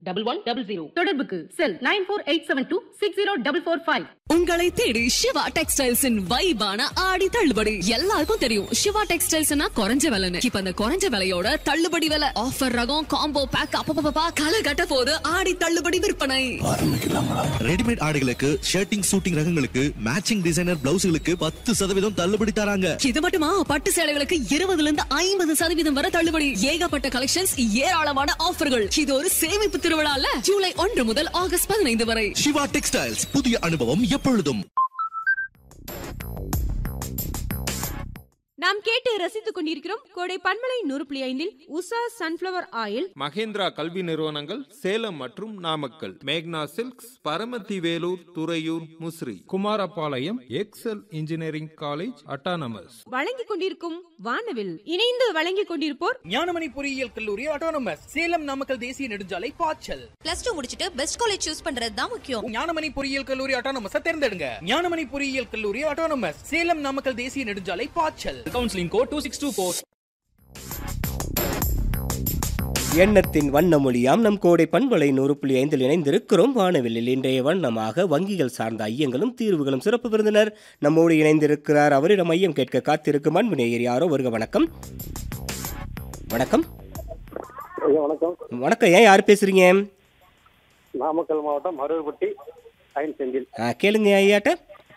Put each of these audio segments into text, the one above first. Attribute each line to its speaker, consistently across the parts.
Speaker 1: Double one double zero
Speaker 2: தொடர்புக்கு cell nine four eight seven two six zero double four five
Speaker 3: உங்களை தேடி சிவா டெக்ஸ்டைல்ஸின் வைபான ஆடி தள்ளுபடி எல்லாருக்கும் தெரியும் சிவா டெக்ஸ்டைல்ஸ்னா குறைஞ்ச விலைன்னு இப்ப அந்த குறைஞ்ச விலையோட தள்ளுபடி விலை ஆஃபர் ரகம் காம்போ பேக் அப்பப்பா களை கட்ட போது ஆடி தள்ளுபடி விற்பனை
Speaker 4: ரெடிமேட் ஆடைகளுக்கு ஷர்ட்டிங் சூட்டிங் ரகங்களுக்கு மேட்சிங் டிசைனர் பிளவுஸ்களுக்கு பத்து சதவீதம் தள்ளுபடி தராங்க
Speaker 3: இது மட்டுமா பட்டு சேலைகளுக்கு இருபதுல இருந்து ஐம்பது சதவீதம் வரை தள்ளுபடி ஏகப்பட்ட கலெக்ஷன்ஸ் ஏராளமான ஆஃபர்கள் இது ஒரு சேமிப்பு திருவிழால ஜூலை ஒன்று முதல் ஆகஸ்ட் பதினைந்து வரை
Speaker 4: சிவா டெக்ஸ்டைல்ஸ் புதிய அனுபவம் எப்பொழுதும்
Speaker 5: நாம் கேட்டு ரசித்துக் கொண்டிருக்கிறோம் கோடை பன்மலை நூறு புள்ளி ஐந்தில் உஷா சன்ஃபிளவர் ஆயில்
Speaker 6: மகேந்திரா கல்வி நிறுவனங்கள் சேலம் மற்றும் நாமக்கல் மேக்னா silks Paramathi Velur Thuraiyur Musiri Kumarapalayam Excel engineering college autonomous
Speaker 5: வழங்கிக் கொண்டிருக்கும் வானவில் இணைந்து வழங்கிக் கொண்டிருப்போர்
Speaker 7: ஞானமணி பொறியியல் கல்லூரி ஆட்டோனமஸ் சேலம் நாமக்கல் தேசிய நெடுஞ்சாலை பாய்ச்சல்
Speaker 8: பிளஸ் டூ முடிச்சிட்டு பெஸ்ட் காலேஜ் சூஸ் பண்றது தான் முக்கியம்
Speaker 7: ஞானமணி பொறியியல் கல்லூரி ஆட்டோனமஸ் தேர்ந்தெடுங்க ஞானமணி பொறியியல் கல்லூரி ஆட்டோனமஸ் சேலம் நாமக்கல் தேசிய நெடுஞ்சாலை பாய்ச்சல் counselling code two six two four
Speaker 9: எண்ணத்தின் வண்ண மொழியாம் நம் கோடை பண்பலை நூறு புள்ளி ஐந்தில் இணைந்திருக்கிறோம் வானவில்லில் இன்றைய வண்ணமாக வங்கிகள் சார்ந்த ஐயங்களும் தீர்வுகளும் சிறப்பு விருந்தினர் நம்மோடு இணைந்திருக்கிறார் அவரிடம் ஐயம் கேட்க காத்திருக்கும் அன்பு நேயர் யாரோ வருக வணக்கம் வணக்கம்
Speaker 10: ஐயா வணக்கம்
Speaker 9: வணக்கம் ஏன் யார் பேசுறீங்க
Speaker 10: நாமக்கல் மாவட்டம் மருவப்பட்டி சைன் செந்தில்
Speaker 9: ஆ, கேளுங்க ஐயாட்ட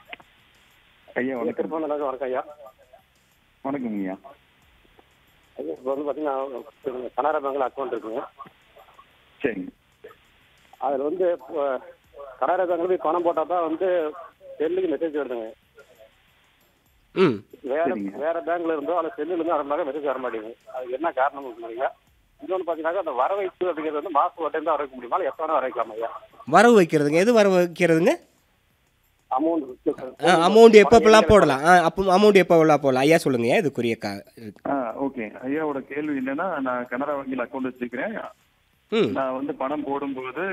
Speaker 10: ஐயா வணக்கம் வணக்கம் வணக்கம் ஐயா
Speaker 11: வணக்கம் ஐயா
Speaker 10: ஐயா இப்போ வந்து பார்த்தீங்கன்னா கனரா பேங்க்ல அக்கௌண்ட் இருக்குங்க
Speaker 11: சரிங்க
Speaker 10: அதில் வந்து இப்போ கனரா பேங்க்ல போய் பணம் போட்டால் தான் வந்து செல்லுக்கு மெசேஜ் வருதுங்க
Speaker 9: ம்
Speaker 10: வேற
Speaker 11: சரிங்க.
Speaker 10: வேற பேங்க்ல இருந்தோ அல்ல செல்லுல இருந்து அனுப்பினாக்க மெசேஜ் வர மாட்டேங்குது அது என்ன காரணம் சொல்றீங்க இன்னொன்று பார்த்தீங்கன்னா அந்த வர வைப்பு அப்படிங்கிறது வந்து மாசம் ஒரு டைம் தான் வர வைக்க முடியுமா இல்ல எப்போ வேணா வர வைக்கலாமா ஐயா
Speaker 9: வரவு வைக்கிறதுங்க எது வரவு வைக்கிறதுங்க
Speaker 10: அமௌண்ட்
Speaker 9: அமௌண்ட் எப்பப்பெல்லாம் போடலாம் ஆ அப்போ அமௌண்ட் எப்போவெல்லாம் போடலாம் ஐயா சொல்லுங்க ஐயா இது குறிய கா
Speaker 11: ஆ ஓகே ஐயாவோட கேள்வி என்னன்னா நான் கனரா வங்கியில் அக்கௌண்ட் வச்சிருக்கிறேன்
Speaker 9: ம்
Speaker 11: நான் வந்து பணம் போடும்போது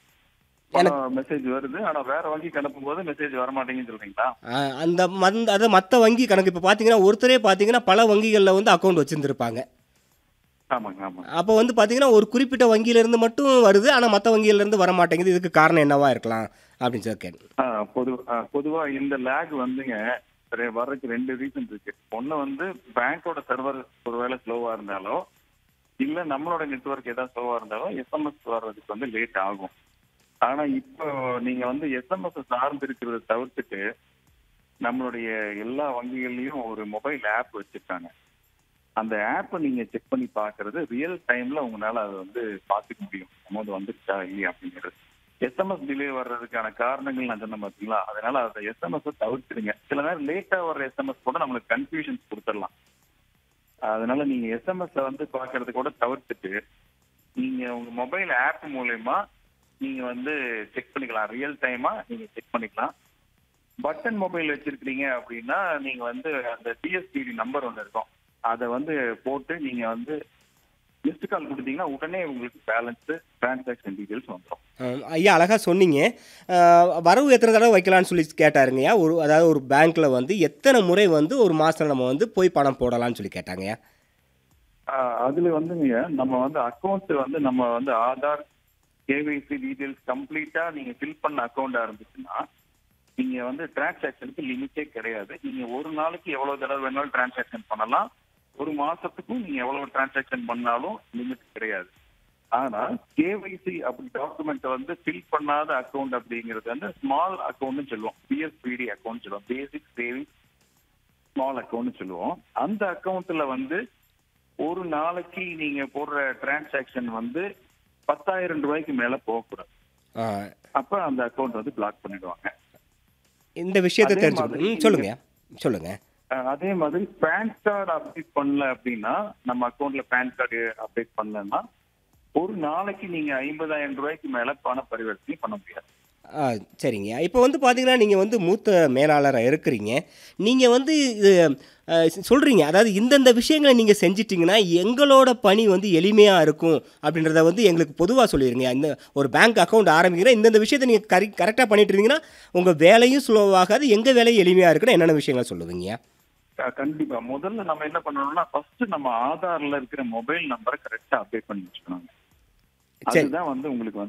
Speaker 11: பணம் மெசேஜ் வருது ஆனா வேற வங்கிக்கு அனுப்பும்போது மெசேஜ் வர மாட்டேங்குன்னு சொல்றீங்களா
Speaker 9: ஆ, அந்த மந்த அதை மற்ற வங்கி கணக்கு இப்போ பார்த்தீங்கன்னா ஒருத்தரே பார்த்தீங்கன்னா பல வங்கிகளில் வந்து அக்கௌண்ட் வச்சுருந்துருப்பாங்க
Speaker 11: ஆமாங்க ஆமாங்க
Speaker 9: அப்போ வந்து பார்த்தீங்கன்னா ஒரு குறிப்பிட்ட வங்கியிலேருந்து மட்டும் வருது ஆனால் மற்ற வங்கியிலேருந்து வர மாட்டேங்குது இதுக்கு காரணம் என்னவா இருக்கலாம் அப்படின்னு சொல்லி கேட்டேன்
Speaker 11: ஆ, பொது ஆ, பொதுவா இந்த லேக் வந்துங்க ரெ- வர்றதுக்கு ரெண்டு ரீசன் இருக்கு ஒண்ணு வந்து பேங்கோட சர்வர் ஒருவேளை ஸ்லோவா இருந்தாலோ இல்ல நம்மளோட நெட்வொர்க் ஏதாவது ஸ்லோவா இருந்தாலும் எஸ்எம்எஸ் வர்றதுக்கு வந்து லேட் ஆகும் ஆனா இப்போ நீங்க வந்து எஸ்எம்எஸ் சார்ந்து இருக்கிறத தவிர்த்துட்டு நம்மளுடைய எல்லா வங்கிகள்லயும் ஒரு மொபைல் ஆப் வச்சிருக்காங்க அந்த ஆப்பை நீங்க செக் பண்ணி பாக்குறது ரியல் டைம்ல உங்களால அதை வந்து பார்த்துக்க முடியும் அமௌண்ட் வந்துருச்சா இல்லையா அப்படிங்கிறது எஸ்எம்எஸ் டிலே வர்றதுக்கான காரணங்கள் நான் சொன்ன பார்த்தீங்களா அதனால அந்த எஸ்எம்எஸ் தவிர்த்துடுங்க சில நேரம் லேட்டா வர்ற எஸ்எம்எஸ் கூட நம்மளுக்கு கன்ஃபியூஷன்ஸ் கொடுத்துடலாம் அதனால நீங்க எஸ்எம்எஸ் வந்து பாக்குறது கூட தவிர்த்துட்டு நீங்க உங்க மொபைல் ஆப் மூலயமா நீங்க வந்து செக் பண்ணிக்கலாம் ரியல் டைமா நீங்க செக் பண்ணிக்கலாம் பட்டன் மொபைல் வச்சிருக்கீங்க அப்படின்னா நீங்க வந்து அந்த டிஎஸ்பிடி நம்பர் ஒன்று இருக்கும் அதை வந்து போட்டு நீங்க வந்து மிஸ்டு கால் கொடுத்தீங்கன்னா உடனே உங்களுக்கு பேலன்ஸ் டிரான்சாக்ஷன் டீடைல்ஸ் வந்துடும்
Speaker 9: ஆம், ஐயா அழகாக சொன்னீங்க ஆ, வரவு எத்தனை தடவை வைக்கலாம்னு சொல்லி கேட்டாருங்கய்யா ஒரு அதாவது ஒரு பேங்க்கில் வந்து எத்தனை முறை வந்து ஒரு மாதம் நம்ம வந்து போய் பணம் போடலாம்னு சொல்லி கேட்டாங்கய்யா
Speaker 11: ஆஹ் அதுல வந்துங்க நம்ம வந்து அக்கௌண்ட் வந்து நம்ம வந்து ஆதார் கேவைசி டீடைல்ஸ் கம்ப்ளீட்டா நீங்க ஃபில் பண்ண அக்கௌண்டா இருந்துச்சுன்னா நீங்க வந்து டிரான்சாக்ஷனுக்கு லிமிட்டே கிடையாது நீங்க ஒரு நாளைக்கு எவ்வளவு தடவை வேணாலும் டிரான்சாக்ஷன் பண்ணலாம் ஒரு மாசத்துக்கும் நீங்க எவ்வளவு டிரான்சாக்ஷன் பண்ணாலும் லிமிட் கிடையாது ஆனா கேவைசி அப்படி டாக்குமெண்ட் வந்து ஃபில் பண்ணாத அக்கௌண்ட் அப்படிங்கிறது வந்து ஸ்மால் அக்கௌண்ட்னு சொல்லுவோம் பிஎஸ்பிடி அக்கௌண்ட் சொல்லுவோம் பேசிக் சேவிங்ஸ் ஸ்மால் அக்கௌண்ட் சொல்லுவோம் அந்த அக்கௌண்ட்ல வந்து ஒரு நாளைக்கு நீங்க போடுற டிரான்சாக்ஷன் வந்து பத்தாயிரம் ரூபாய்க்கு மேல போகக்கூடாது
Speaker 9: ஆ,
Speaker 11: அப்ப அந்த அக்கௌண்ட் வந்து பிளாக் பண்ணிடுவாங்க
Speaker 9: இந்த விஷயத்தை
Speaker 11: அதே
Speaker 9: தெரிஞ்சுக்கணும்
Speaker 11: மாதிரி
Speaker 9: ம் சொல்லுங்க சொல்லுங்க
Speaker 11: அஹ் அதே மாதிரி பேன் கார்டு அப்டேட் பண்ணல அப்படின்னா நம்ம அக்கௌண்ட்ல பேன் கார்டு அப்டேட் பண்ணலன்னா ஒரு நாளைக்கு நீங்க ஐம்பதாயிரம் ரூபாய்க்கு மேல பண பரிவர்த்தனை பண்ண முடியாது
Speaker 9: ஆ சரிங்க இப்போ வந்து பார்த்தீங்கன்னா நீங்கள் வந்து மூத்த மேலாளராக இருக்கிறீங்க நீங்கள் வந்து இது சொல்கிறீங்க அதாவது இந்தந்த விஷயங்களை நீங்கள் செஞ்சிட்டிங்கன்னா எங்களோட பணி வந்து எளிமையாக இருக்கும் அப்படின்றத வந்து எங்களுக்கு பொதுவாக சொல்லிடுங்க இந்த ஒரு பேங்க் அக்கௌண்ட் ஆரம்பிக்கிறேன் இந்தந்த விஷயத்தை நீங்கள் கரி கரெக்டாக பண்ணிட்டு இருந்தீங்கன்னா உங்கள் வேலையும் ஸ்லோவாகாது எங்கள் வேலையும் எளிமையாக இருக்குன்னு என்னென்ன விஷயங்களை சொல்லுவீங்க
Speaker 11: அஹ் கண்டிப்பா முதல்ல நம்ம என்ன பண்ணணும்னா ஃபர்ஸ்ட் நம்ம ஆதார்ல இருக்கிற மொபைல் நம்பரை கரெக்டா அப்டேட் பண்ணி வச்சுக்கணும்
Speaker 9: சரி.
Speaker 11: அதுதான் வந்து உங்களுக்கு வந்து